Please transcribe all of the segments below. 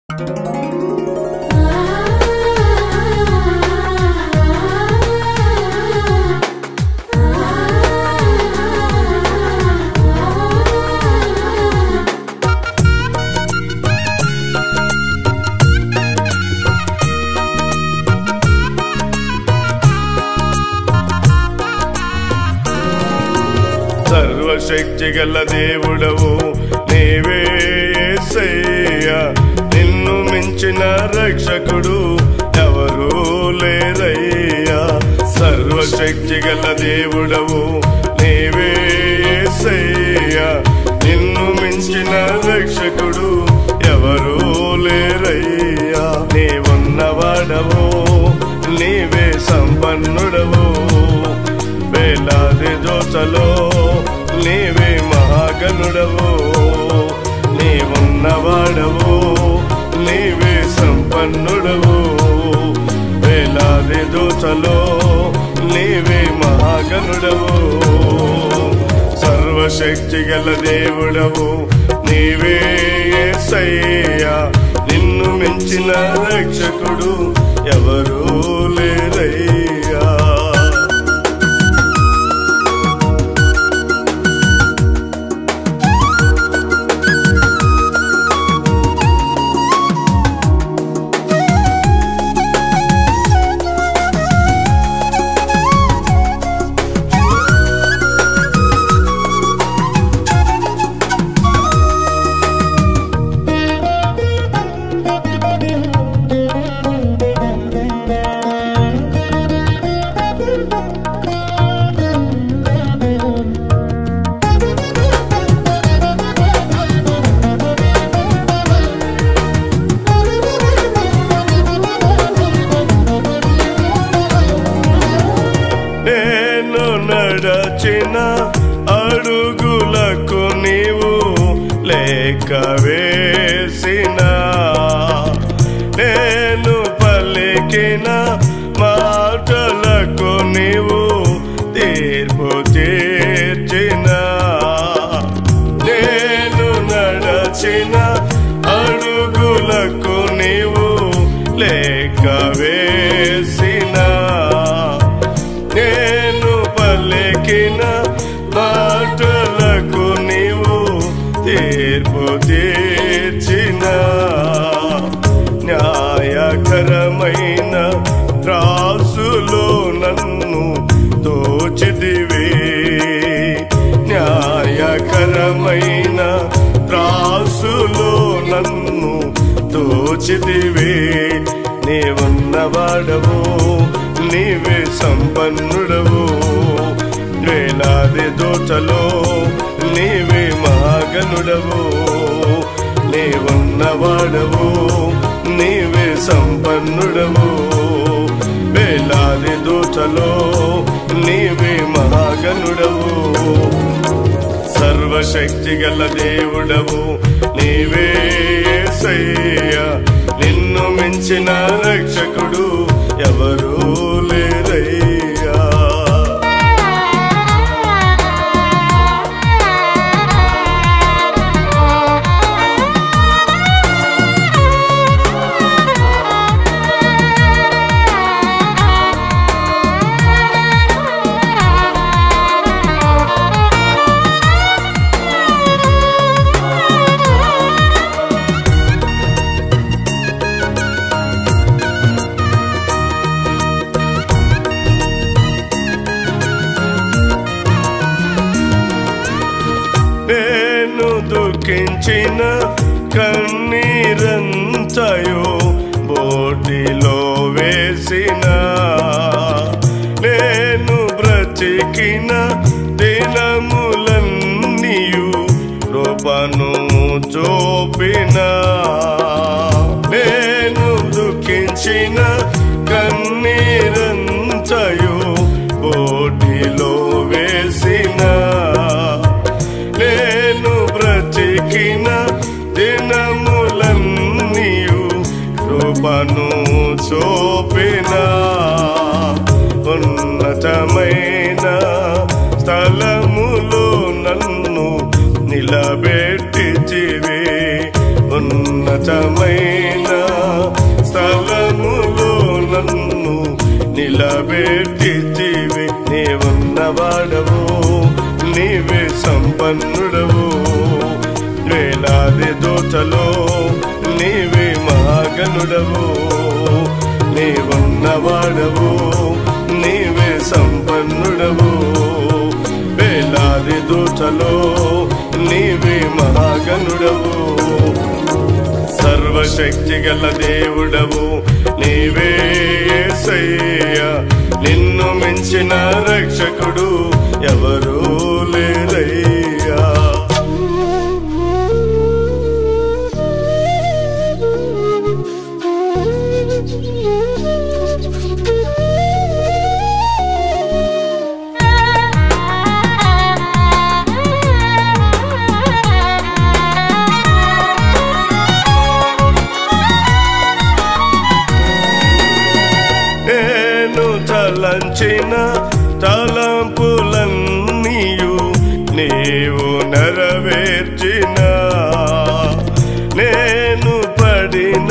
సర్వశక్తి గల దేవుడవు నీవే యేసయ్యా నిన్ను మించిన రక్షకుడు ఎవరూ లేరయ్యా సర్వశక్తి గల దేవుడవు నీవే యేసయ్యా నిన్ను మించిన రక్షకుడు ఎవరూ లేరయ్యా నీవున్నవాడవు నీవే సంపన్నుడవు వేలాది దోచలో నీవే మహాగనుడవు నీవున్నవాడవు నీవే సంపన్నుడవు వేలాది దోచలో నీవే మహాగనుడవు సర్వశక్తి గల దేవుడవు నీవే యేసయ్యా నిన్ను మించిన రక్షకుడు ఎవరూ లేరయ్యా నేను నడచిన అడుగులకు నీవు లేక వేసిన నేను పలికిన మాటలకు నీవు తీర్పు తీర్చిన నేను నడచిన అడుగులకు నీవు లేక వేసిన నేను పలికిన మాటలకు నీవు తీర్పు తీర్చిన న్యాయకరమైన రాసులో నన్ను దోచిదివే న్యాయకరమైన రాసులో నన్ను దోచిదివే నీవున్నవాడవు నీవే సంపన్నుడవు వేలాది దోచలో నీవే మహాగనుడవు నీవున్నవాడవు నీవే సంపన్నుడవు వేలాది దోచలో నీవే మహాగనుడవు సర్వశక్తి గల దేవుడవు నీవే యేసయ్యా నిన్ను మించిన రక్షకుడు ఎవరూ లేరయ్యా నేను దుఃఖించిన కన్నీరంతయో బోటిలో వేసిన నేను బ్రతికిన దినములన్నీయు కృపను చూపిన నేను దుఃఖించిన కన్నీరంతయో బోటిలో వేసిన నేను బ్రతికిన దినములన్నీయు కృపను చూపిన ఉన్నతమైన స్థలములో నన్ను నిలబెట్టిచివే ఉన్న ఉన్నతమైన స్థలములో నన్ను నిలబెట్టితివి నీవున్నవాడవు నీవే సంపన్నుడవు వేలాది దోచలో నీవే మహాగనుడవు నీవున్నవాడవు నీవే సంపన్నుడవు వేలాది దూతలో నీవే మహాగనుడవు సర్వశక్తి గల దేవుడవు నీవే యేసయ్యా నిన్ను మించిన రక్షకుడు ఎవరూ లేరయ్యా నేను తలంచిన తలంపులన్నీయు నీవు నెరవేర్చిన నేను పడిన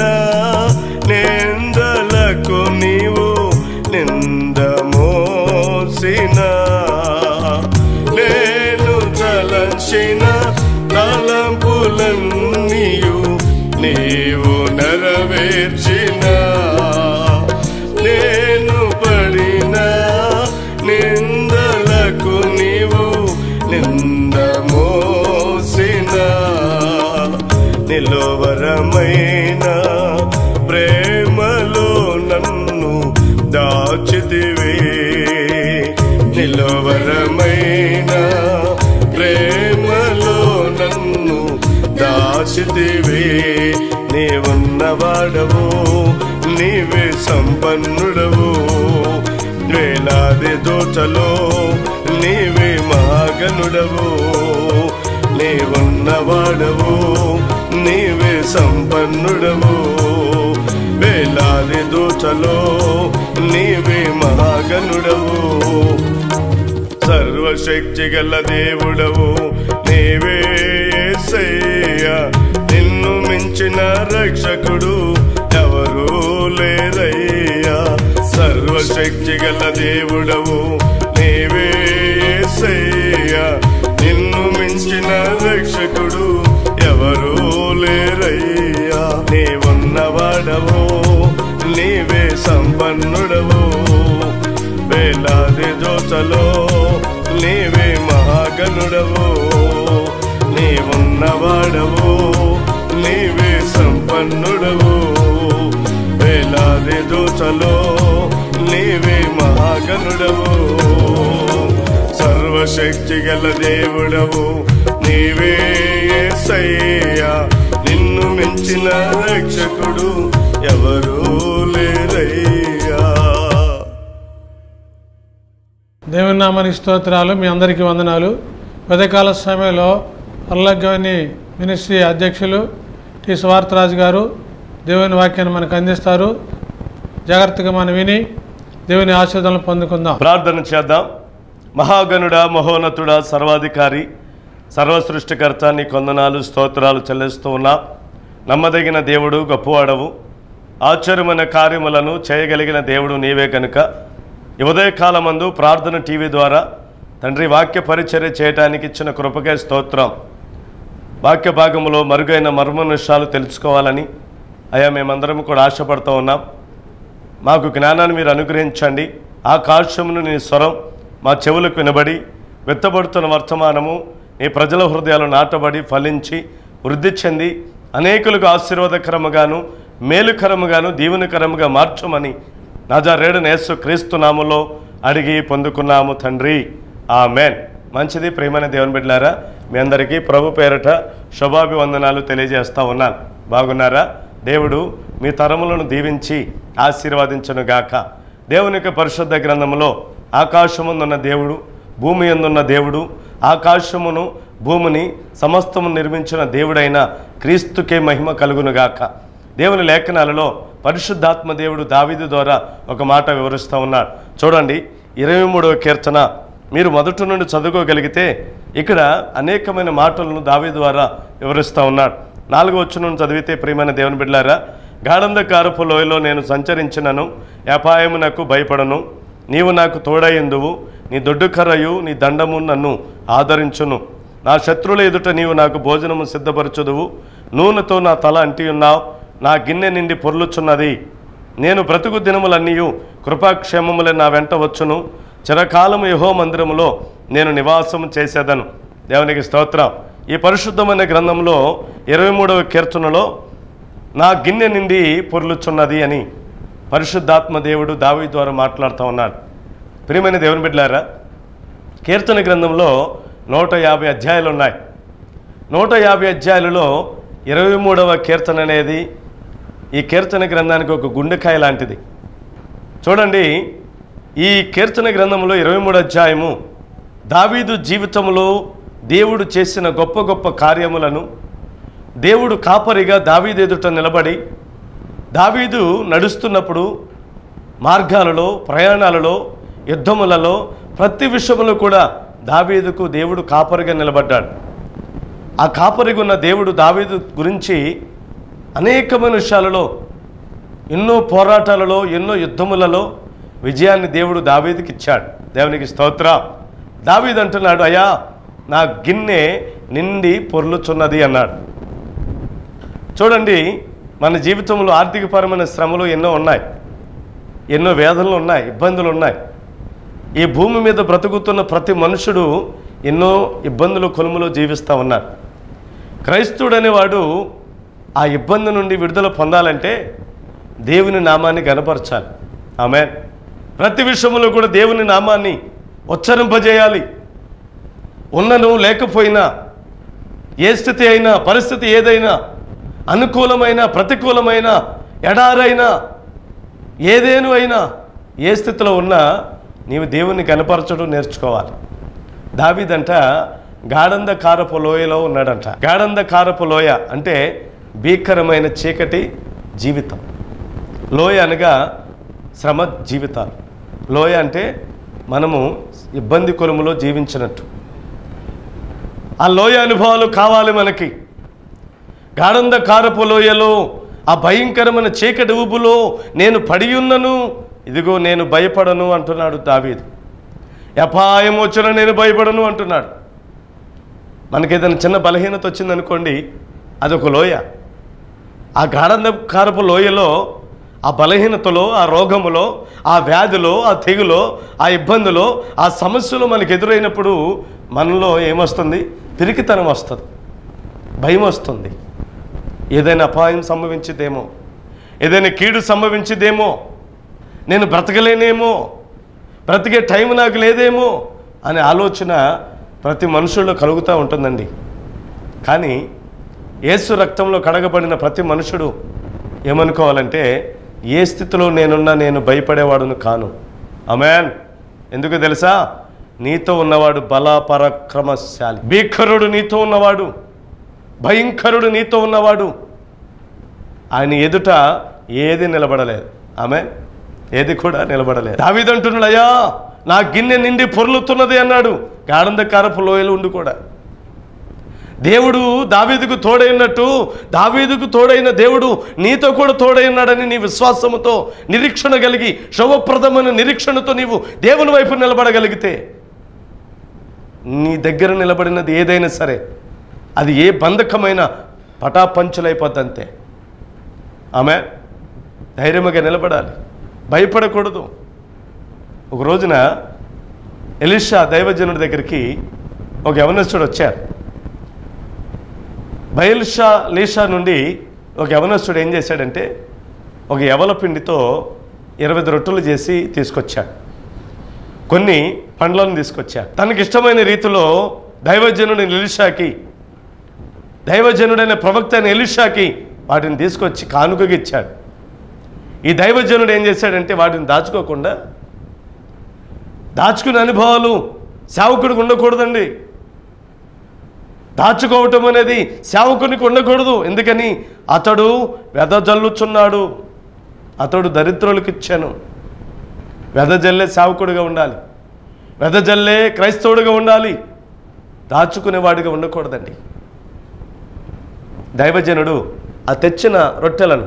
నిందలకు నీవు నింద మోసిన నేను తలంచిన తలంపులన్నీయు నీవు నెరవేర్చిన నేను పడిన నిందలకు నీవు నింద మోసిన నిలువరమైన ప్రేమలో నన్ను దాచితివే నిలువరమైన ప్రేమలో నన్ను దాచితివే నీవున్నవాడవు నీవే సంపన్నుడవు వేలాది దోచలో నీవే మహాగనుడవు నీవున్నవాడవు నీవే సంపన్నుడవు వేలాది దోచలో నీవే మహాగనుడవు సర్వశక్తి గల దేవుడవు నీవే యేసయ్యా నిన్ను మించిన రక్షకుడు ఎవరూ లేరయ్యా సర్వశక్తి గల దేవుడవు నీవే యేసయ్యా నిన్ను మించిన రక్షకుడు ఎవరూ లేరయ్యా నీవున్నవాడవు నీవే సంపన్నుడవు వేలాది దోచలో నీవే మహాగనుడవు నీవున్నవాడవు నీవే సంపన్నుడవు వేలాది దోచలో నీవే మహాగనుడవు సర్వశక్తి గల దేవుడవు నీవే యేసయ్యా నిన్ను మించిన రక్షకుడు ఎవరూ లేరయ్యా దేవుని నామానికి స్తోత్రాలు మీ అందరికీ వందనాలు ఉదయకాల సమయంలో అల్లగవని మినిస్ట్రీ అధ్యక్షులు టి స్వార్థరాజు గారు దేవుని వాక్యాన్ని మనకు అందిస్తారు జాగ్రత్తగా మనం విని దేవుని ఆశీర్వాదాలను పొందుకుందాం ప్రార్థన చేద్దాం మహాగణుడ మహోన్నతుడ సర్వాధికారి సర్వసృష్టికర్త నీ కొందనాలు స్తోత్రాలు చెల్లిస్తూ ఉన్నా నమ్మదగిన దేవుడు గొప్పవాడవు ఆశ్చర్యమైన కార్యములను చేయగలిగిన దేవుడు నీవే కనుక ఈ ఉదయకాలమందు ప్రార్థన టీవీ ద్వారా తండ్రి వాక్య పరిచర్య చేయటానికి ఇచ్చిన కృపకే స్తోత్రం వాక్య భాగంలో మరుగైన మర్మనిషాలు తెలుసుకోవాలని అయా మేమందరం కూడా ఆశపడుతూ ఉన్నాం మాకు జ్ఞానాన్ని మీరు అనుగ్రహించండి ఆ కాశ్యమును నీ స్వరం మా చెవులకు వినబడి వెత్తబడుతున్న వర్తమానము నీ ప్రజల హృదయాలు నాటబడి ఫలించి వృద్ధి చెంది అనేకులకు ఆశీర్వాదకరముగాను మేలుకరముగాను దీవెనకరముగా మార్చమని నాజారేడు నేసు క్రీస్తు నామములో అడిగి పొందుకున్నాము తండ్రి ఆమెన్ మంచిది ప్రేమైన దేవుని బిడ్డలారా మీ అందరికీ ప్రభు పేరట శుభాభివందనాలు తెలియజేస్తా ఉన్నాను బాగున్నారా దేవుడు మీ తరములను దీవించి ఆశీర్వదించను గాక దేవుని యొక్క పరిశుద్ధ గ్రంథములో ఆకాశముందున్న దేవుడు భూమి ఎందున్న దేవుడు ఆకాశమును భూమిని సమస్తము నిర్మించిన దేవుడైన క్రీస్తుకే మహిమ కలుగునుగాక దేవుని లేఖనాలలో పరిశుద్ధాత్మ దేవుడు దావీదు ద్వారా ఒక మాట వివరిస్తూ ఉన్నాడు చూడండి ఇరవై మూడవ కీర్తన మీరు మొదటి నుండి చదువుకోగలిగితే ఇక్కడ అనేకమైన మాటలను దావీ ద్వారా వివరిస్తూ ఉన్నాడు నాలుగో వచ్చును చదివితే ప్రియమైన దేవుని బిడ్డారా గాఢంధకారపు లోయలో నేను సంచరించినను అపాయమునకు భయపడను నీవు నాకు తోడయిందువు నీ దొడ్డు కర్రయు నీ దండము నన్ను ఆదరించును నా శత్రువుల ఎదుట నీవు నాకు భోజనము సిద్ధపరచుదువు నూనెతో నా తల అంటి ఉన్నావు నా గిన్నె నిండి పొర్లుచున్నది నేను బ్రతుకు దినములన్నీయు కృపాక్షేమములే నా వెంట వచ్చును చిరకాలము యహో మందిరములో నేను నివాసము చేసేదను దేవునికి స్తోత్రం ఈ పరిశుద్ధమైన గ్రంథంలో ఇరవై మూడవ కీర్తనలో నా గిన్నె నిండి పొర్లుచున్నది అని పరిశుద్ధాత్మ దేవుడు దావి ద్వారా మాట్లాడుతూ ఉన్నాడు ప్రియమైన దేవుని బిడ్డలారా కీర్తన గ్రంథంలో నూట యాభై అధ్యాయాలు ఉన్నాయి నూట యాభై అధ్యాయాలలో ఇరవై మూడవ కీర్తన అనేది ఈ కీర్తన గ్రంథానికి ఒక గుండెకాయ లాంటిది చూడండి ఈ కీర్తన గ్రంథంలో ఇరవై మూడు అధ్యాయము దావీదు జీవితంలో దేవుడు చేసిన గొప్ప గొప్ప కార్యములను దేవుడు కాపరిగా దావీదు ఎదుట నిలబడి దావీదు నడుస్తున్నప్పుడు మార్గాలలో ప్రయాణాలలో యుద్ధములలో ప్రతి విషయంలో కూడా దావీదుకు దేవుడు కాపరిగా నిలబడ్డాడు ఆ కాపరిగా ఉన్న దేవుడు దావీదు గురించి అనేకమైన విషయాలలో ఎన్నో పోరాటాలలో ఎన్నో యుద్ధములలో విజయాన్ని దేవుడు దావీదుకి ఇచ్చాడు దేవునికి స్తోత్ర దావీదు అంటున్నాడు అయ్యా నా గిన్నె నిండి పొర్లుచున్నది అన్నాడు చూడండి మన జీవితంలో ఆర్థికపరమైన శ్రమలు ఎన్నో ఉన్నాయి ఎన్నో వేదనలు ఉన్నాయి ఇబ్బందులు ఉన్నాయి ఈ భూమి మీద బ్రతుకుతున్న ప్రతి మనుషుడు ఎన్నో ఇబ్బందులు కొలుములో జీవిస్తూ ఉన్నారు క్రైస్తవుడు అనేవాడు ఆ ఇబ్బంది నుండి విడుదల పొందాలంటే దేవుని నామాన్ని గనపరచాలి ఆమె ప్రతి విషయంలో కూడా దేవుని నామాన్ని ఉచ్చరింపజేయాలి ఉన్నను లేకపోయినా ఏ స్థితి అయినా పరిస్థితి ఏదైనా అనుకూలమైన ప్రతికూలమైన ఎడారైనా ఏదేను అయినా ఏ స్థితిలో ఉన్నా నీవు దేవుణ్ణి కనపరచడం నేర్చుకోవాలి దావిదంట గాఢంద కారపు లోయలో ఉన్నాడంట గాఢంద కారపు లోయ అంటే భీకరమైన చీకటి జీవితం లోయ అనగా శ్రమ జీవితాలు లోయ అంటే మనము ఇబ్బంది కొలుములో జీవించినట్టు ఆ లోయ అనుభవాలు కావాలి మనకి గాఢంద కారపు లోయలో ఆ భయంకరమైన చీకటి ఊబులో నేను పడి ఉన్నను ఇదిగో నేను భయపడను అంటున్నాడు దావీదు అపాయం వచ్చిన నేను భయపడను అంటున్నాడు మనకి ఏదైనా చిన్న బలహీనత వచ్చిందనుకోండి అదొక లోయ ఆ గాఢంద కారపు లోయలో ఆ బలహీనతలో ఆ రోగములో ఆ వ్యాధిలో ఆ తెగులో ఆ ఇబ్బందులో ఆ సమస్యలు మనకు ఎదురైనప్పుడు మనలో ఏమొస్తుంది పిరికితనం వస్తుంది భయం వస్తుంది ఏదైనా అపాయం సంభవించిదేమో ఏదైనా కీడు సంభవించిదేమో నేను బ్రతకలేనేమో బ్రతికే టైం నాకు లేదేమో అనే ఆలోచన ప్రతి మనుషుల్లో కలుగుతూ ఉంటుందండి కానీ యేసు రక్తంలో కడగబడిన ప్రతి మనుషుడు ఏమనుకోవాలంటే ఏ స్థితిలో నేనున్నా నేను భయపడేవాడును కాను అమెన్ ఎందుకు తెలుసా నీతో ఉన్నవాడు బల పరాక్రమశాలి భీకరుడు నీతో ఉన్నవాడు భయంకరుడు నీతో ఉన్నవాడు ఆయన ఎదుట ఏది నిలబడలేదు ఆమె ఏది కూడా నిలబడలేదు దావిదంటున్నాడు అయ్యా నా గిన్నె నిండి పొర్లుతున్నది అన్నాడు గాఢంధకారపు లోయలు ఉండి కూడా దేవుడు దావీదుకు తోడైనట్టు దావీదుకు తోడైన దేవుడు నీతో కూడా తోడైనాడని నీ విశ్వాసముతో నిరీక్షణ కలిగి శుభప్రదమైన నిరీక్షణతో నీవు దేవుని వైపు నిలబడగలిగితే నీ దగ్గర నిలబడినది ఏదైనా సరే అది ఏ బంధకమైన పటాపంచులైపోద్ది అంతే ఆమె ధైర్యముగా నిలబడాలి భయపడకూడదు ఒక రోజున ఎలిషా దైవజనుడి దగ్గరికి ఒక యవనస్తుడు వచ్చారు బయలుషా లీషా నుండి ఒక యవనస్తుడు ఏం చేశాడంటే ఒక యవల పిండితో ఇరవై రొట్టెలు చేసి తీసుకొచ్చాడు కొన్ని పండ్లను తీసుకొచ్చాడు తనకి ఇష్టమైన రీతిలో దైవజనుడి ఎలిషాకి దైవజనుడైన ప్రవక్త అయిన ఎలిషాకి వాటిని తీసుకొచ్చి కానుకగా ఇచ్చాడు ఈ దైవజనుడు ఏం చేశాడంటే వాటిని దాచుకోకుండా దాచుకునే అనుభవాలు సేవకుడికి ఉండకూడదండి దాచుకోవటం అనేది సేవకునికి ఉండకూడదు ఎందుకని అతడు వెదజల్లుచున్నాడు అతడు దరిద్రులకు ఇచ్చాను వెదజల్లే సేవకుడిగా ఉండాలి వెదజల్లే క్రైస్తవుడిగా ఉండాలి దాచుకునేవాడిగా ఉండకూడదండి దైవజనుడు ఆ తెచ్చిన రొట్టెలను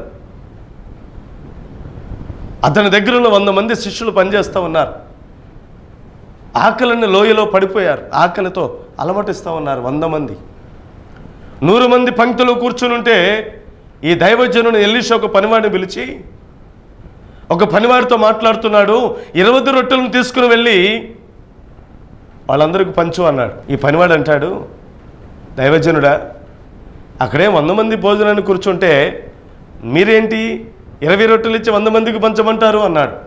అతని దగ్గర ఉన్న వంద మంది శిష్యులు పనిచేస్తూ ఉన్నారు ఆకలిని లోయలో పడిపోయారు ఆకలితో అలమటిస్తూ ఉన్నారు వంద మంది నూరు మంది పంక్తులు కూర్చుని ఉంటే ఈ దైవజనుని ఎల్లిష ఒక పనివాడిని పిలిచి ఒక పనివాడితో మాట్లాడుతున్నాడు ఇరవై రొట్టెలను తీసుకుని వెళ్ళి వాళ్ళందరికీ పంచు అన్నాడు ఈ పనివాడు అంటాడు దైవజనుడా అక్కడే వంద మంది భోజనాన్ని కూర్చుంటే మీరేంటి ఇరవై రొట్టెలు ఇచ్చి వంద మందికి పంచమంటారు అన్నాడు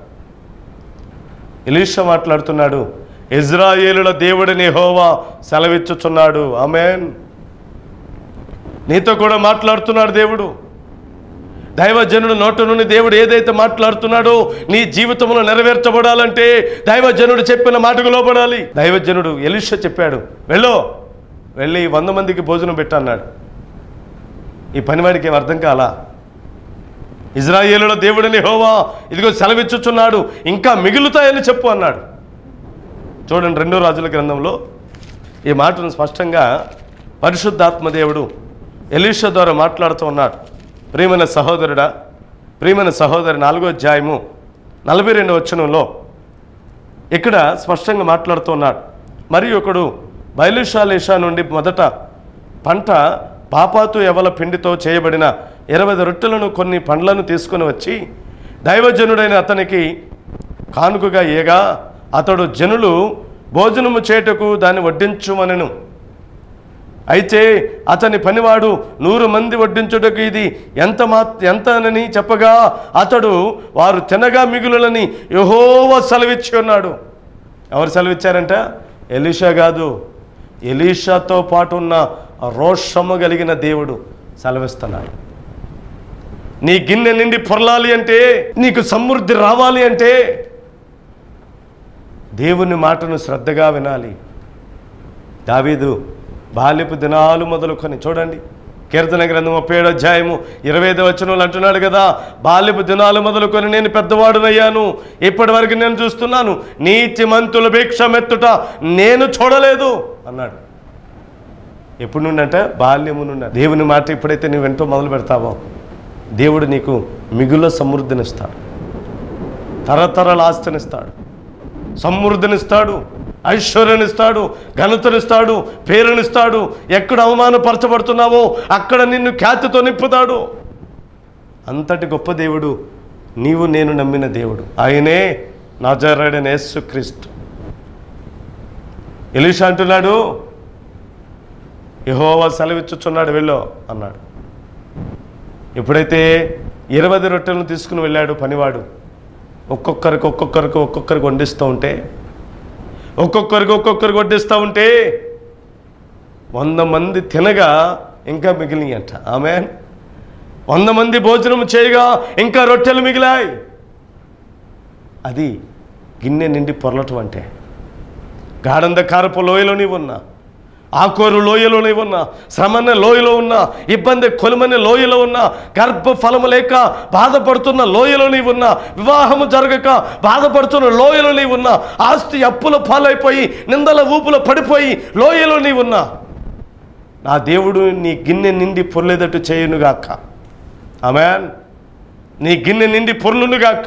ఎలీషా మాట్లాడుతున్నాడు ఇజ్రాయేలుల దేవుడిని హోవా సెలవిచ్చుచున్నాడు ఆమెన్ నీతో కూడా మాట్లాడుతున్నాడు దేవుడు దైవజనుడు నోట నుండి దేవుడు ఏదైతే మాట్లాడుతున్నాడో నీ జీవితంలో నెరవేర్చబడాలంటే దైవజనుడు చెప్పిన మాటకు లోపడాలి దైవజనుడు ఎలిష చెప్పాడు వెళ్ళు వెళ్ళి వంద మందికి భోజనం పెట్టన్నాడు ఈ పనివాడికి ఏం అర్థం కాలా ఇజ్రాయేలుల దేవుడిని హోవా ఇదిగో సెలవిచ్చుచున్నాడు ఇంకా మిగులుతాయని చెప్పు అన్నాడు చూడండి రెండో రాజుల గ్రంథంలో ఈ మాటను స్పష్టంగా పరిశుద్ధాత్మ దేవుడు ఎలీషా ద్వారా మాట్లాడుతూ ఉన్నాడు ప్రియమైన సహోదరుడా ప్రియమైన సహోదరి నాలుగో అధ్యాయము నలభై రెండు వచనంలో ఇక్కడ స్పష్టంగా మాట్లాడుతూ ఉన్నాడు మరి ఒకడు బయలుషాలేషా నుండి మొదట పంట పాపాతు ఎవల పిండితో చేయబడిన ఇరవై రొట్టెలను కొన్ని పండ్లను తీసుకొని వచ్చి దైవజనుడైన అతనికి కానుకగా ఏగా అతడు జనులు భోజనము చేటకు దాన్ని వడ్డించుమనెను అయితే అతని పనివాడు నూరు మంది వడ్డించుటకు ఇది ఎంత మా ఎంతనని చెప్పగా అతడు వారు తినగా మిగులులని యహోవ సెలవిచ్చి ఉన్నాడు ఎవరు సెలవిచ్చారంట ఎలీషా కాదు ఎలీషాతో పాటు ఉన్న రోషము కలిగిన దేవుడు సెలవిస్తున్నాడు నీ గిన్నె నిండి పొరలాలి అంటే నీకు సమృద్ధి రావాలి అంటే దేవుని మాటను శ్రద్ధగా వినాలి దావీదు బాల్యపు దినాలు మొదలుకొని చూడండి కీర్తన గ్రంథం ముప్పై ఏడు అధ్యాయము ఇరవై ఐదు వచనంలో అంటున్నాడు కదా బాల్యపు దినాలు మొదలుకొని నేను పెద్దవాడునయ్యాను ఇప్పటి వరకు నేను చూస్తున్నాను నీతి మంతుల భిక్ష మెత్తుట నేను చూడలేదు అన్నాడు ఎప్పుడు నుండంట బాల్యము నుండి దేవుని మాట ఎప్పుడైతే నువ్వు వెంటో మొదలు పెడతావో దేవుడు నీకు మిగుల సమృద్ధినిస్తాడు తరతరాల ఆస్తినిస్తాడు సమృద్ధినిస్తాడు ఐశ్వర్యనిస్తాడు ఘనతనిస్తాడు పేరునిస్తాడు ఎక్కడ అవమానపరచబడుతున్నావో అక్కడ నిన్ను ఖ్యాతితో నింపుతాడు అంతటి గొప్ప దేవుడు నీవు నేను నమ్మిన దేవుడు ఆయనే నాజరాడైన యేసు క్రీస్తు ఎలీషా అంటున్నాడు యహోవా సెలవిచ్చుచున్నాడు వెళ్ళో అన్నాడు ఎప్పుడైతే ఇరవై రొట్టెలను తీసుకుని వెళ్ళాడు పనివాడు ఒక్కొక్కరికి ఒక్కొక్కరికి ఒక్కొక్కరికి వండిస్తూ ఉంటే ఒక్కొక్కరికి ఒక్కొక్కరికి వడ్డిస్తూ ఉంటే వంద మంది తినగా ఇంకా మిగిలినాయి అంట ఆమె వంద మంది భోజనం చేయగా ఇంకా రొట్టెలు మిగిలాయి అది గిన్నె నిండి పొరలటం అంటే గాఢంధకారపు లోయలో నీవు ఉన్నా ఆకోరు లోయలో నీవు ఉన్నా శ్రమన్న లోయలో ఉన్నా ఇబ్బంది కొలుమని లోయలో ఉన్నా గర్భ ఫలము లేక బాధపడుతున్న లోయలో నీవున్నా వివాహము జరగక బాధపడుతున్న లోయలో నీవున్నా ఆస్తి అప్పుల పాలైపోయి నిందల ఊపులో పడిపోయి లోయలో నీవున్నా నా దేవుడు నీ గిన్నె నిండి పొర్లేదట్టు చేయునుగాక ఆమెన్ నీ గిన్నె నిండి పొర్లునుగాక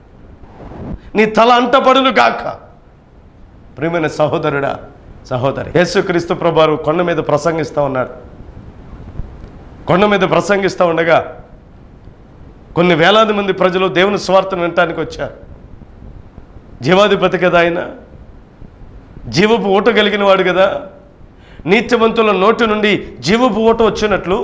నీ తల అంటపడునుగాక ప్రియమైన సహోదరుడా సహోదరి యేసుక్రీస్తు ప్రభువారు కొండ మీద ప్రసంగిస్తూ ఉన్నాడు కొండ మీద ప్రసంగిస్తూ ఉండగా కొన్ని వేలాది మంది ప్రజలు దేవుని స్వార్థను వినటానికి వచ్చారు జీవాధిపతి కదా ఆయన జీవపు ఊట కలిగిన వాడు కదా నీతివంతుల నోటి నుండి జీవపు ఊట వచ్చినట్లు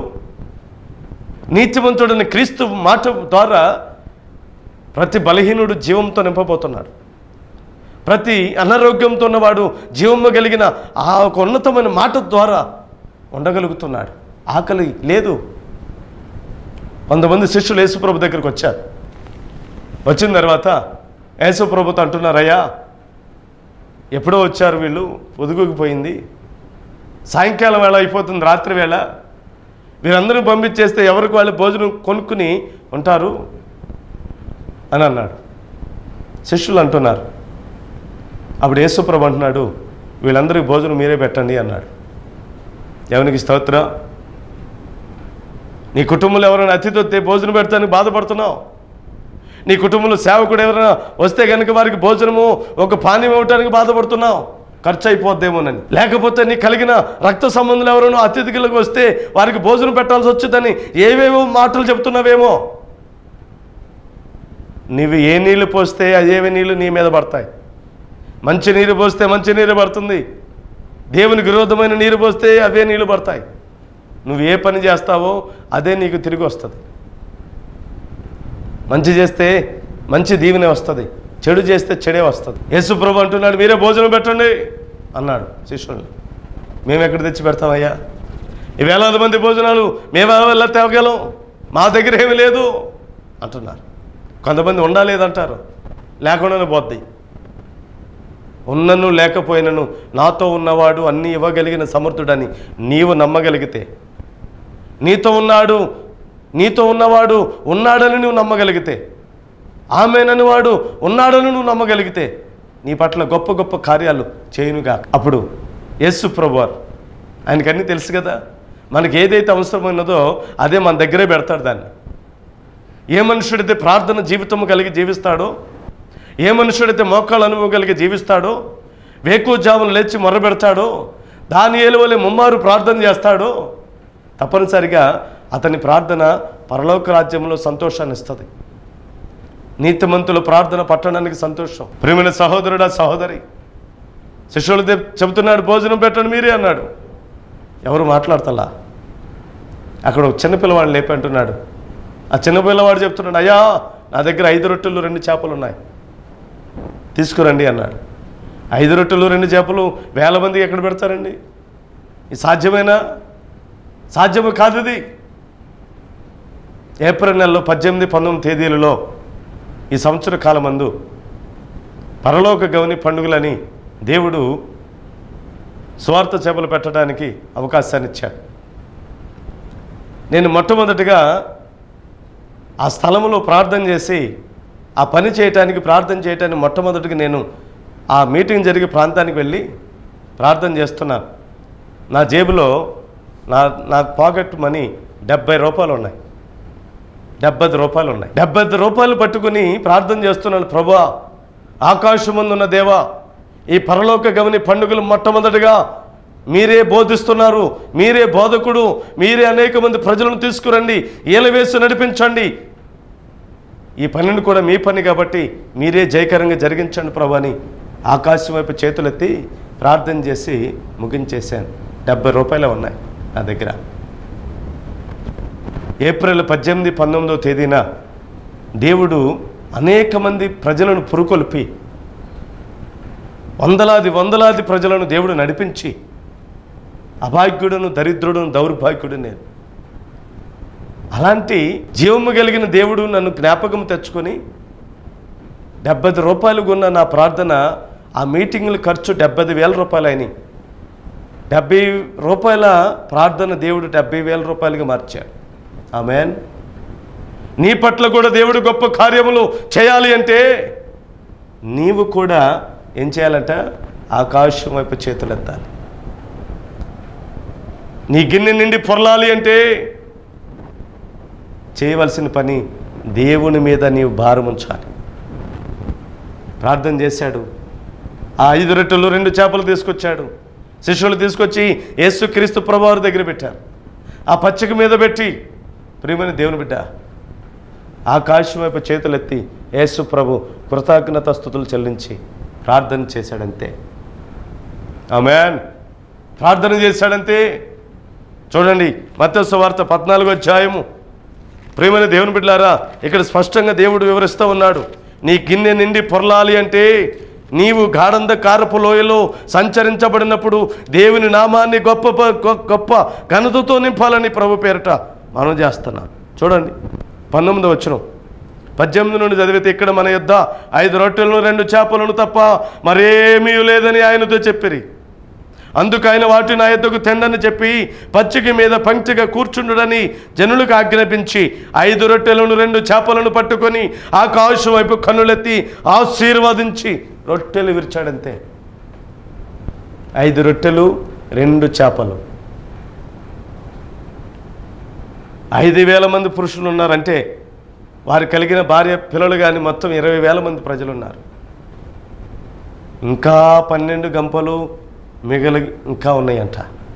నీతివంతుడని క్రీస్తు మాట ద్వారా ప్రతి బలహీనుడు జీవంతో నింపబోతున్నాడు ప్రతి అనారోగ్యంతో ఉన్నవాడు జీవము కలిగిన ఆ ఒక ఉన్నతమైన మాట ద్వారా ఉండగలుగుతున్నాడు ఆకలి లేదు కొంతమంది శిష్యులు యేసుప్రభు దగ్గరికి వచ్చారు వచ్చిన తర్వాత యేసుప్రభుతో అంటున్నారయ్యా ఎప్పుడో వచ్చారు వీళ్ళు పొదుగుకి పోయింది సాయంకాలం వేళ అయిపోతుంది రాత్రి వేళ వీరందరూ పంపించేస్తే ఎవరికి వాళ్ళు భోజనం కొనుక్కుని ఉంటారు అని అన్నాడు శిష్యులు అంటున్నారు అప్పుడు యేసుప్రభు అంటున్నాడు వీళ్ళందరికీ భోజనం మీరే పెట్టండి అన్నాడు దేవునికి స్తోత్రం నీ కుటుంబంలో ఎవరైనా అతిథి వస్తే భోజనం పెడతానికి బాధపడుతున్నావు నీ కుటుంబంలో సేవకుడు ఎవరైనా వస్తే కనుక వారికి భోజనము ఒక పానీయం ఇవ్వటానికి బాధపడుతున్నావు ఖర్చు అయిపోద్దేమోనని లేకపోతే నీ కలిగిన రక్త సంబంధులు ఎవరైనా అతిథికి వస్తే వారికి భోజనం పెట్టాల్సి వచ్చిందని ఏవేవో మాటలు చెప్తున్నావేమో నీవు ఏ నీళ్లు పోస్తే అదేవి నీళ్లు నీ మీద పడతాయి మంచి నీరు పోస్తే మంచి నీరు పడుతుంది దేవునికి విరోధమైన నీరు పోస్తే అవే నీళ్లు పడతాయి నువ్వు ఏ పని చేస్తావో అదే నీకు తిరిగి వస్తుంది మంచి చేస్తే మంచి దీవెనే వస్తుంది చెడు చేస్తే చెడే వస్తుంది యేసు ప్రభు అంటున్నాడు మీరే భోజనం పెట్టండి అన్నాడు శిష్యుల్ని మేము ఎక్కడ తెచ్చి పెడతామయ్యా ఈ వేలాది మంది భోజనాలు మేము వల్ల తేవగలం మా దగ్గర ఏమీ లేదు అంటున్నారు కొంతమంది ఉండాలేదంటారు లేకుండానే పోద్ది ఉన్నను లేకపోయినను నాతో ఉన్నవాడు అన్నీ ఇవ్వగలిగిన సమర్థుడని నీవు నమ్మగలిగితే నీతో ఉన్నాడు నీతో ఉన్నవాడు ఉన్నాడని నువ్వు నమ్మగలిగితే ఆమెనని వాడు ఉన్నాడని నువ్వు నమ్మగలిగితే నీ పట్ల గొప్ప గొప్ప కార్యాలు చేయునుగా అప్పుడు యేసు ప్రభువారు ఆయనకి అన్నీ తెలుసు కదా మనకి ఏదైతే అవసరమైనదో అదే మన దగ్గరే పెడతాడు దాన్ని ఏ మనుషుడైతే ప్రార్థన జీవితం కలిగి జీవిస్తాడో ఏ మనుషుడైతే మోకాళ్ళ అనుభవం కలిగి జీవిస్తాడో వేకుజామును లేచి మొర్రబెడతాడో దాని ఏలువలే ముమ్మారు ప్రార్థన చేస్తాడో తప్పనిసరిగా అతని ప్రార్థన పరలోక రాజ్యంలో సంతోషాన్ని ఇస్తుంది నీతిమంతుల ప్రార్థన పట్టడానికి సంతోషం ప్రేమైన సహోదరుడా సహోదరి శిష్యులు చెబుతున్నాడు భోజనం పెట్టండి మీరే అన్నాడు ఎవరు మాట్లాడతలా అక్కడ ఒక చిన్న పిల్లవాడు లేపి అంటున్నాడు ఆ చిన్న పిల్లవాడు చెప్తున్నాడు అయ్యా నా దగ్గర ఐదు రొట్టెలు రెండు చేపలు ఉన్నాయి తీసుకురండి అన్నాడు ఐదు రొట్టెలు రెండు చేపలు వేల మందికి ఎక్కడ పెడతారండి ఇది సాధ్యమేనా సాధ్యము కాదు ఇది ఏప్రిల్ నెలలో పద్దెనిమిది పంతొమ్మిది తేదీలలో ఈ సంవత్సర కాలమందు పరలోక గౌని పండుగలని దేవుడు స్వార్థ చేపలు పెట్టడానికి అవకాశాన్ని ఇచ్చాడు నేను మొట్టమొదటిగా ఆ స్థలంలో ప్రార్థన చేసి ఆ పని చేయటానికి ప్రార్థన చేయటానికి మొట్టమొదటిగా నేను ఆ మీటింగ్ జరిగే ప్రాంతానికి వెళ్ళి ప్రార్థన చేస్తున్నాను నా జేబులో నా నా పాకెట్ మనీ డెబ్బై రూపాయలు ఉన్నాయి డెబ్బై రూపాయలు ఉన్నాయి డెబ్బై రూపాయలు పట్టుకుని ప్రార్థన చేస్తున్నాను ప్రభా ఆకాశముందున్న దేవా ఈ పరలోక గమని పండుగలు మొట్టమొదటిగా మీరే బోధిస్తున్నారు మీరే బోధకుడు మీరే అనేక మంది ప్రజలను తీసుకురండి ఏలవేసి నడిపించండి ఈ పనిని కూడా మీ పని కాబట్టి మీరే జయకరంగా జరిగించండి ప్రభు అని ఆకాశం వైపు చేతులెత్తి ప్రార్థన చేసి ముగించేశాను డెబ్బై రూపాయలే ఉన్నాయి నా దగ్గర ఏప్రిల్ పద్దెనిమిది పంతొమ్మిదవ తేదీన దేవుడు అనేక మంది ప్రజలను పురుకొల్పి వందలాది వందలాది ప్రజలను దేవుడు నడిపించి అభాగ్యుడను దరిద్రుడును దౌర్భాగ్యుడు నేను అలాంటి జీవము కలిగిన దేవుడు నన్ను జ్ఞాపకం తెచ్చుకొని డెబ్బై రూపాయలు కొన్న నా ప్రార్థన ఆ మీటింగుల ఖర్చు డెబ్బై వేల రూపాయలు అయినాయి డెబ్బై రూపాయల ప్రార్థన దేవుడు డెబ్బై వేల రూపాయలుగా మార్చాడు ఆమెన్ నీ పట్ల కూడా దేవుడు గొప్ప కార్యములు చేయాలి అంటే నీవు కూడా ఏం చేయాలంట ఆకాశం వైపు చేతులెత్తాలి నీ గిన్నె నిండి పొరలాలి అంటే చేయవలసిన పని దేవుని మీద నీవు భారం ఉంచాలి ప్రార్థన చేశాడు ఆ ఐదు రొట్టెలు రెండు చేపలు తీసుకొచ్చాడు శిష్యులు తీసుకొచ్చి యేసు క్రీస్తు ప్రభువారి దగ్గర పెట్టారు ఆ పచ్చిక మీద పెట్టి ప్రియమైన దేవుని బిడ్డ ఆకాశం వైపు చేతులెత్తి యేసు ప్రభు కృతజ్ఞత స్థుతులు చెల్లించి ప్రార్థన చేశాడంతే ఆమెన్ ప్రార్థన చేశాడంతే చూడండి మత్స్య వార్త పద్నాలుగో అధ్యాయము ప్రేమైన దేవుని బిడ్డారా ఇక్కడ స్పష్టంగా దేవుడు వివరిస్తూ ఉన్నాడు నీ గిన్నె నిండి పొరలాలి అంటే నీవు గాఢంద కారపు లోయలో సంచరించబడినప్పుడు దేవుని నామాన్ని గొప్ప ప- గొ- గొప్ప ఘనతతో నింపాలని ప్రభు పేరట మనం చేస్తున్నాం చూడండి పంతొమ్మిది వచ్చిన పద్దెనిమిది నుండి చదివితే ఇక్కడ మన యొద్ద ఐదు రొట్టెలను రెండు చేపలను తప్ప మరేమీ లేదని ఆయనతో చెప్పిరి అందుకు ఆయన వాటి నా ఎద్దకు తెండని చెప్పి పచ్చిక మీద పంక్తిగా కూర్చుండుడని జనులకు ఆజ్ఞాపించి ఐదు రొట్టెలను రెండు చేపలను పట్టుకొని ఆకాశం వైపు కన్నులెత్తి ఆశీర్వదించి రొట్టెలు విరిచాడంతే ఐదు రొట్టెలు రెండు చేపలు ఐదు వేల మంది పురుషులు ఉన్నారంటే వారు కలిగిన భార్య పిల్లలు కానీ మొత్తం ఇరవై వేల మంది ప్రజలు ఉన్నారు ఇంకా పన్నెండు గంపలు మిగిలి ఇంకా ఉన్నాయంట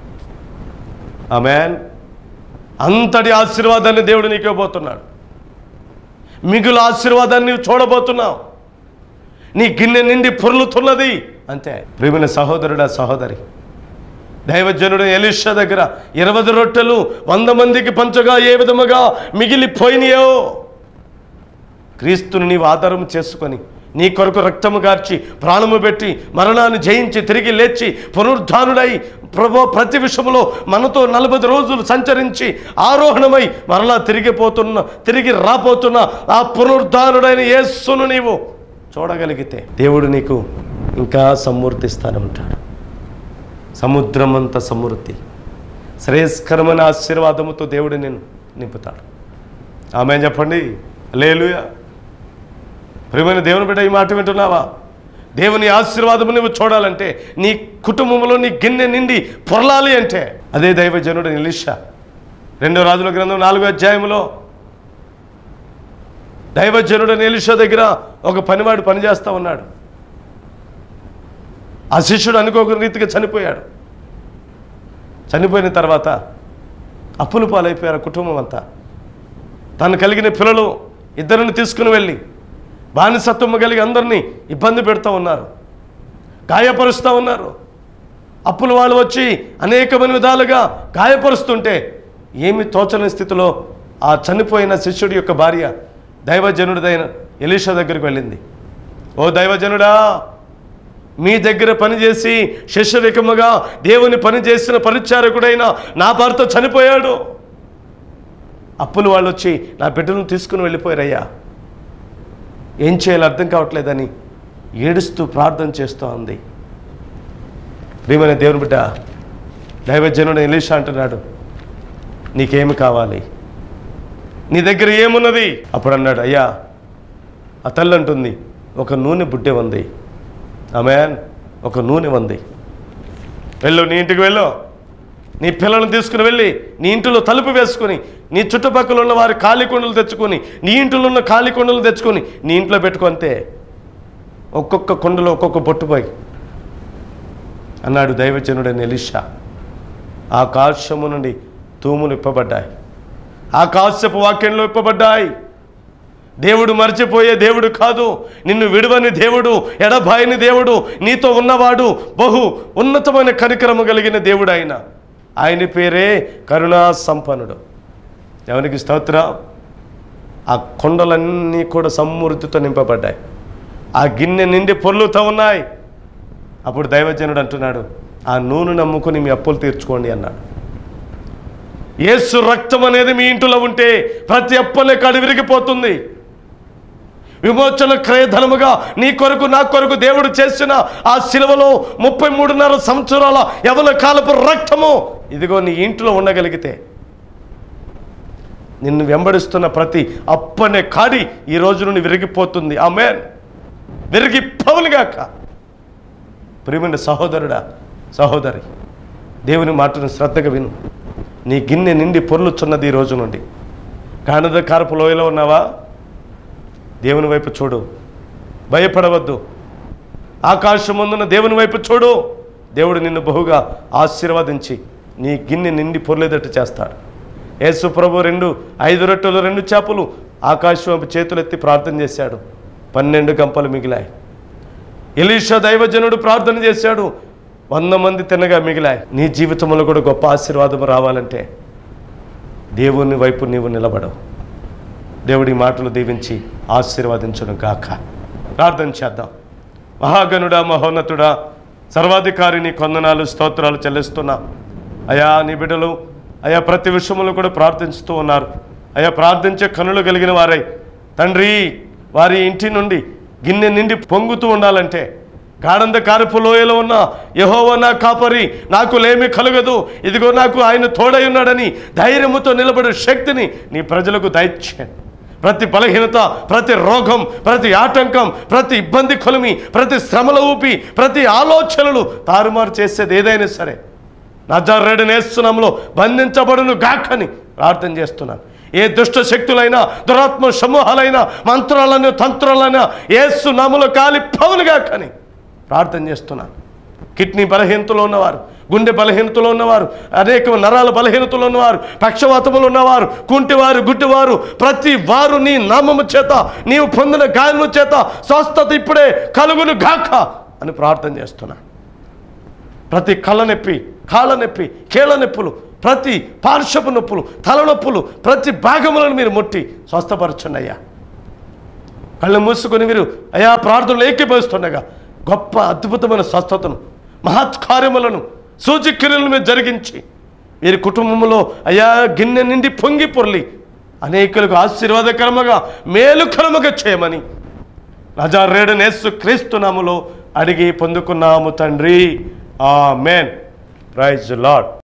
ఆమెన్ అంతటి ఆశీర్వాదాన్ని దేవుడు నీకు ఇవ్వబోతున్నాడు మిగులు ఆశీర్వాదాన్ని నీవు చూడబోతున్నావు నీ గిన్నె నిండి పొర్లుతున్నది అంతే ప్రేమిన సహోదరుడా సహోదరి దైవజనుడు ఎలిషా దగ్గర ఇరవై రొట్టెలు వంద మందికి పంచగా ఏ విధముగా మిగిలిపోయినాయో క్రీస్తుని నీవు ఆధారం చేసుకొని నీ కొరకు రక్తము గార్చి ప్రాణము పెట్టి మరణాన్ని జయించి తిరిగి లేచి పునరుద్ధానుడై ప్రభు ప్రతి విషయంలో మనతో నలభై రోజులు సంచరించి ఆరోహణమై మరలా తిరిగిపోతున్న తిరిగి రాపోతున్న ఆ పునరుద్ధానుడైన యేస్సును నీవు చూడగలిగితే దేవుడు నీకు ఇంకా సమృద్ధిస్తానే ఉంటాడు సముద్రమంత సమృద్ధి శ్రేయస్కరమైన ఆశీర్వాదముతో దేవుడు నేను నింపుతాడు ఆమె చెప్పండి లేలుయా ప్రియమైన దేవుని బిడ్డ ఈ మాట వింటున్నావా దేవుని ఆశీర్వాదము నువ్వు చూడాలంటే నీ కుటుంబంలో నీ గిన్నె నిండి పొరలాలి అంటే అదే దైవజనుడు నిలిషా రెండో రాజుల గ్రంథం నాలుగో అధ్యాయంలో దైవజనుడు నిలిషా దగ్గర ఒక పనివాడు పనిచేస్తూ ఉన్నాడు ఆ శిష్యుడు అనుకోక రీతిగా చనిపోయాడు చనిపోయిన తర్వాత అప్పులు పాలైపోయారు ఆ కుటుంబం అంతా తను కలిగిన పిల్లలు ఇద్దరిని తీసుకుని వెళ్ళి బానిసత్వము కలిగి అందరినీ ఇబ్బంది పెడుతూ ఉన్నారు గాయపరుస్తూ ఉన్నారు అప్పుల వాళ్ళు వచ్చి అనేకమైన విధాలుగా గాయపరుస్తుంటే ఏమి తోచని స్థితిలో ఆ చనిపోయిన శిష్యుడి యొక్క భార్య దైవజనుడిదైన ఎలీషా దగ్గరికి వెళ్ళింది ఓ దైవజనుడా మీ దగ్గర పనిచేసి శిష్యరికముగా దేవుని పని చేసిన పరిచారకుడైన నా భర్త చనిపోయాడు అప్పులు వాళ్ళు వచ్చి నా బిడ్డలను తీసుకుని వెళ్ళిపోయారయ్యా ఏం చేయాలో అర్థం కావట్లేదని ఏడుస్తూ ప్రార్థన చేస్తూ ఉంది ప్రియమైన దేవుని బిడ్డ దైవజనుడు ఎలీషా అంటున్నాడు నీకేమి కావాలి నీ దగ్గర ఏమున్నది అప్పుడు అన్నాడు అయ్యా ఆ తల్లి అంటుంది ఒక నూనె బుడ్డె ఉంది ఆమెన్ ఒక నూనె ఉంది వెళ్ళు నీ ఇంటికి వెళ్ళు నీ పిల్లలను తీసుకుని వెళ్ళి నీ ఇంటిలో తలుపు వేసుకొని నీ చుట్టుపక్కల ఉన్న వారి ఖాళీ కుండలు తెచ్చుకొని నీ ఇంటిలో ఉన్న ఖాళీ కుండలు తెచ్చుకొని నీ ఇంట్లో పెట్టుకుంటే ఒక్కొక్క కుండలో ఒక్కొక్క బొట్టుపోయి అన్నాడు దైవజనుడైన ఎలిషా ఆకాశము నుండి తూములు ఇప్పబడ్డాయి ఆకాశపు వాక్యంలో ఇప్పబడ్డాయి దేవుడు మర్చిపోయే దేవుడు కాదు నిన్ను విడువని దేవుడు ఎడబాయని దేవుడు నీతో ఉన్నవాడు బహు ఉన్నతమైన కనికరము కలిగిన దేవుడు ఆయన ఆయన పేరే కరుణా సంపన్నుడు ఎవరికి స్తోత్రం ఆ కొండలన్నీ కూడా సమృద్ధితో నింపబడ్డాయి ఆ గిన్నె నిండి పొర్లుతూ ఉన్నాయి అప్పుడు దైవజనుడు అంటున్నాడు ఆ నూనె నమ్ముకుని మీ అప్పులు తీర్చుకోండి అన్నాడు యేసు రక్తం అనేది మీ ఇంటిలో ఉంటే ప్రతి అప్పలే కడు విరిగిపోతుంది విమోచన క్రయధనముగా నీ కొరకు నా కొరకు దేవుడు చేసిన ఆ శిలువలో ముప్పై మూడున్నర సంవత్సరాల యవన కాలపు రక్తము ఇదిగో నీ ఇంట్లో ఉండగలిగితే నిన్ను వెంబడిస్తున్న ప్రతి అప్పనే కాడి ఈ రోజు నుండి విరిగిపోతుంది ఆమె విరిగిపోవులుగాక ప్రియమైన సహోదరుడా సహోదరి దేవుని మాటను శ్రద్ధగా విను నీ గిన్నె నిండి పొర్లుచున్నది ఈ రోజు నుండి కానద కారపు లోయలో ఉన్నావా దేవుని వైపు చూడు భయపడవద్దు ఆకాశం ముందున్న దేవుని వైపు చూడు దేవుడు నిన్ను బహుగా ఆశీర్వదించి నీ గిన్నె నిండి పొర్లేదట్టు చేస్తాడు యేసు ప్రభు రెండు ఐదు రొట్టెలు రెండు చేపలు ఆకాశం వైపు చేతులెత్తి ప్రార్థన చేశాడు పన్నెండు గంపలు మిగిలాయి ఎలీషా దైవజనుడు ప్రార్థన చేశాడు వంద మంది తినగా మిగిలాయి నీ జీవితంలో కూడా గొప్ప ఆశీర్వాదం రావాలంటే దేవుని వైపు నీవు నిలబడవు దేవుడి మాటలు దీవించి ఆశీర్వదించును గాక ప్రార్థన చేద్దాం మహాగణుడా మహోన్నతుడా సర్వాధికారిని కొందనాలు స్తోత్రాలు చెల్లిస్తున్నా అయా నీ బిడ్డలు అయా ప్రతి విషయంలో కూడా ప్రార్థిస్తూ ఉన్నారు అయా ప్రార్థించే కనులు కలిగిన వారై తండ్రి వారి ఇంటి నుండి గిన్నె నిండి పొంగుతూ ఉండాలంటే గాఢంద కారపు లోయలో ఉన్న యహోవ నా కాపరి నాకు లేమి కలగదు ఇదిగో నాకు ఆయన తోడై ఉన్నాడని ధైర్యముతో నిలబడే శక్తిని నీ ప్రజలకు దయచేయండి ప్రతి బలహీనత ప్రతి రోగం ప్రతి ఆటంకం ప్రతి ఇబ్బంది కొలిమి ప్రతి శ్రమల ఊపి ప్రతి ఆలోచనలు తారుమారు చేసేది ఏదైనా సరే నజారెడ్డి నేస్తున్నాంలో బంధించబడును గాకని ప్రార్థన చేస్తున్నాను ఏ దుష్ట శక్తులైనా దురాత్మ సమూహాలైనా మంత్రాలను తంత్రాలైనా ఏసు నాములో కాలి పవనుగా కానీ ప్రార్థన చేస్తున్నాను కిడ్నీ బలహీనతలో ఉన్నవారు గుండె బలహీనతలో ఉన్నవారు అనేక నరాల బలహీనతలో ఉన్నవారు పక్షవాతములు ఉన్నవారు కుంటివారు గుడ్డివారు ప్రతి వారు నీ నామము చేత నీవు పొందిన గాయము చేత స్వస్థత ఇప్పుడే కలుగును గాక అని ప్రార్థన చేస్తున్నా ప్రతి కళ్ళ నొప్పి కాళ్ళ నొప్పి కీళ్ళ నొప్పులు ప్రతి పార్శ్వపు నొప్పులు తలనొప్పులు ప్రతి భాగములను మీరు ముట్టి స్వస్థపరచండి అయ్యా కళ్ళు మూసుకొని మీరు అయా ప్రార్థనలు ఏకీభవిస్తుండగా గొప్ప అద్భుతమైన స్వస్థతను మహత్కార్యములను సూచిక్రియలను మీరు జరిగించి వీరి కుటుంబంలో అయా గిన్నె నిండి పొంగి పొర్లి అనేకులకు ఆశీర్వాదకరముగా మేలుకరముగా చేయమని నజారేడు నేసు క్రీస్తునాములో అడిగి పొందుకున్నాము తండ్రి ఆ మేన్ ప్రైజ్ లాడ్